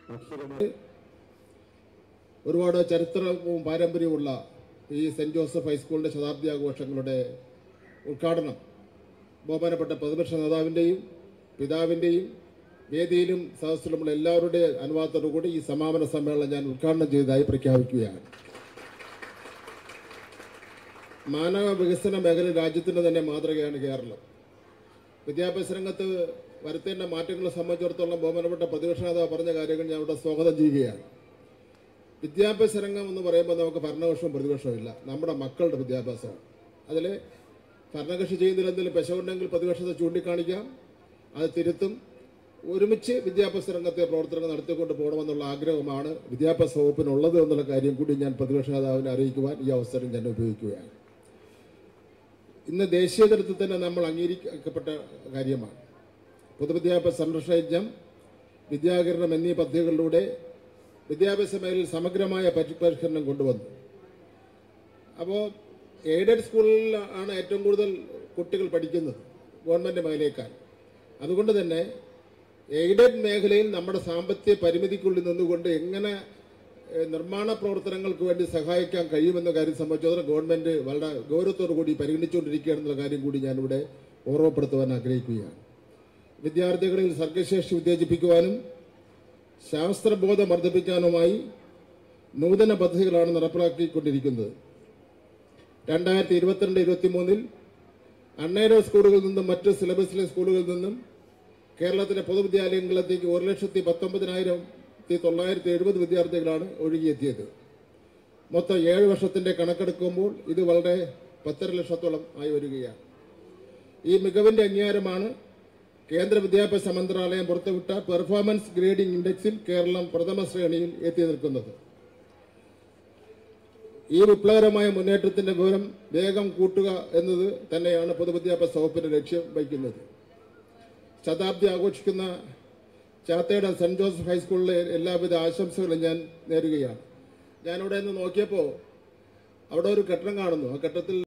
അക്ഷരമായി ഒരുപാട് ചരിത്രവും പാരമ്പര്യവുമുള്ള ഈ സെന്റ് ജോസഫ് ഹൈസ്കൂളിന്റെ ശതാബ്ദി ആഘോഷങ്ങളുടെ ഉദ്ഘാടനം ബഹുമാനപ്പെട്ട പ്രതിപക്ഷ നേതാവിൻ്റെയും പിതാവിൻ്റെയും വേദിയിലും സദസ്സിലുമുള്ള എല്ലാവരുടെയും അനുവാദത്തോടു കൂടി ഈ സമാപന സമ്മേളനം ഞാൻ ഉദ്ഘാടനം ചെയ്തതായി പ്രഖ്യാപിക്കുകയാണ് മാനവ വികസന മേഖല രാജ്യത്തിന് തന്നെ മാതൃകയാണ് കേരളം വിദ്യാഭ്യാസ രംഗത്ത് വരുത്തേണ്ട മാറ്റങ്ങളെ സംബന്ധിച്ചിടത്തോളം ബഹുമാനപ്പെട്ട പ്രതിപക്ഷ നേതാവ് പറഞ്ഞ കാര്യങ്ങൾ ഞാൻ ഇവിടെ സ്വാഗതം ചെയ്യുകയാണ് വിദ്യാഭ്യാസ രംഗം എന്ന് പറയുമ്പോൾ നമുക്ക് ഭരണപക്ഷവും പ്രതിപക്ഷവും ഇല്ല നമ്മുടെ മക്കളുടെ വിദ്യാഭ്യാസമാണ് അതിൽ ഭരണകക്ഷി ചെയ്യുന്നതിൽ എന്തെങ്കിലും പെശകുണ്ടെങ്കിൽ പ്രതിപക്ഷത്തെ ചൂണ്ടിക്കാണിക്കാം അത് തിരുത്തും ഒരുമിച്ച് വിദ്യാഭ്യാസ രംഗത്തെ പ്രവർത്തനങ്ങൾ നടത്തിക്കൊണ്ട് പോകണമെന്നുള്ള ആഗ്രഹമാണ് വിദ്യാഭ്യാസ വകുപ്പിനുള്ളത് എന്നുള്ള കാര്യം കൂടി ഞാൻ പ്രതിപക്ഷ നേതാവിനെ അറിയിക്കുവാൻ ഈ അവസരം ഞാൻ ഉപയോഗിക്കുകയാണ് ഇന്ന് ദേശീയ തലത്തിൽ തന്നെ നമ്മൾ അംഗീകരിക്കപ്പെട്ട കാര്യമാണ് പൊതുവിദ്യാഭ്യാസ സംരക്ഷണ യജ്ഞം വിദ്യാകരണം എന്നീ പദ്ധതികളിലൂടെ വിദ്യാഭ്യാസ മേഖലയിൽ സമഗ്രമായ പരി- പരിഷ്കരണം കൊണ്ടുവന്നു അപ്പോൾ എയ്ഡഡ് സ്കൂളിൽ ആണ് ഏറ്റവും കൂടുതൽ കുട്ടികൾ പഠിക്കുന്നത് ഗവൺമെൻറ് മേഖലയേക്കാൾ അതുകൊണ്ട് തന്നെ എയ്ഡഡ് മേഖലയിൽ നമ്മുടെ സാമ്പത്തിക പരിമിതിക്കുള്ളിൽ നിന്നുകൊണ്ട് എങ്ങനെ ഏഹ്, നിർമ്മാണ പ്രവർത്തനങ്ങൾക്ക് വേണ്ടി സഹായിക്കാൻ കഴിയുമെന്ന കാര്യം സംബന്ധിച്ചിടത്തോളം ഗവൺമെൻറ് വളരെ ഗൗരവത്തോടു കൂടി പരിഗണിച്ചുകൊണ്ടിരിക്കുകയാണെന്നുള്ള കാര്യം കൂടി ഞാനിവിടെ ഓർമ്മപ്പെടുത്തുവാൻ ആഗ്രഹിക്കുകയാണ് വിദ്യാർത്ഥികളിൽ സർഗശേഷി ഉത്തേജിപ്പിക്കുവാനും ശാസ്ത്രബോധം വർദ്ധിപ്പിക്കാനുമായി നൂതന പദ്ധതികളാണ് നടപ്പിലാക്കിക്കൊണ്ടിരിക്കുന്നത് രണ്ടായിരത്തി ഇരുപത്തിരണ്ട് ഇരുപത്തി മൂന്നിൽ അൺഎയ്ഡഡ് സ്കൂളുകളിൽ നിന്നും മറ്റ് സിലബസിലെ സ്കൂളുകളിൽ നിന്നും കേരളത്തിലെ പൊതുവിദ്യാലയങ്ങളിലേക്ക് ഒരു ലക്ഷത്തി പത്തൊമ്പതിനായിരത്തി തൊള്ളായിരത്തി എഴുപത് വിദ്യാർത്ഥികളാണ് ഒഴുകിയെത്തിയത് മൊത്തം ഏഴ് വർഷത്തിന്റെ കണക്കെടുക്കുമ്പോൾ ഇത് വളരെ പത്തര ലക്ഷത്തോളം ആയി വരികയാണ് ഈ മികവിന്റെ അംഗീകാരമാണ് കേന്ദ്ര വിദ്യാഭ്യാസ മന്ത്രാലയം പുറത്തുവിട്ട പെർഫോമൻസ് ഗ്രേഡിംഗ് ഇൻഡെക്സിൽ കേരളം പ്രഥമ ശ്രേണിയിൽ എത്തി നിൽക്കുന്നത് ഈ വിപ്ലവകരമായ മുന്നേറ്റത്തിന്റെ വിവരം വേഗം കൂട്ടുക എന്നത് തന്നെയാണ് പൊതുവിദ്യാഭ്യാസ വകുപ്പിന്റെ ലക്ഷ്യം വയ്ക്കുന്നത് ശതാബ്ദി ആഘോഷിക്കുന്ന ചാത്തയുടെ സെന്റ് ജോസഫ് ഹൈസ്കൂളിലെ എല്ലാവിധ ആശംസകളും ഞാൻ നേരുകയാണ് ഞാനിവിടെ നിന്ന് നോക്കിയപ്പോൾ അവിടെ ഒരു കെട്ടിടം കാണുന്നു ആ കെട്ടിടത്തിൽ